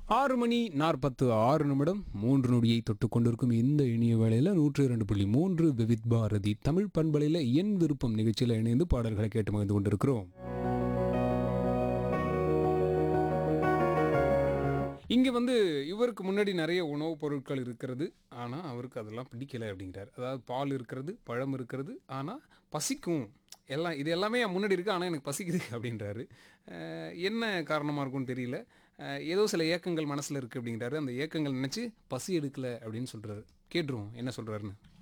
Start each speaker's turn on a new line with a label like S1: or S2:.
S1: ஆறு மணி நாற்பத்து ஆறு நிமிடம் மூன்று நொடியை தொட்டு கொண்டிருக்கும் இந்த இனிய வேளையில் நூற்று இரண்டு புள்ளி மூன்று விவித் பாரதி தமிழ் பண்பலையில் என் விருப்பம் நிகழ்ச்சியில் இணைந்து பாடல்களை கேட்டு மகிழ்ந்து கொண்டிருக்கிறோம் இங்கே வந்து இவருக்கு முன்னாடி நிறைய உணவுப் பொருட்கள் இருக்கிறது ஆனால் அவருக்கு அதெல்லாம் பிடிக்கல அப்படிங்கிறார் அதாவது பால் இருக்கிறது பழம் இருக்கிறது ஆனால் பசிக்கும் எல்லாம் இது எல்லாமே என் முன்னாடி இருக்குது ஆனால் எனக்கு பசிக்குது அப்படின்றாரு அஹ் என்ன காரணமாக இருக்கும்னு தெரியல அஹ் ஏதோ சில ஏக்கங்கள் மனசில் இருக்குது அப்படிங்கிறாரு அந்த ஏக்கங்கள் நினச்சி பசி எடுக்கலை அப்படின்னு சொல்கிறாரு கேட்டுருவோம் என்ன சொல்கிறாருன்னு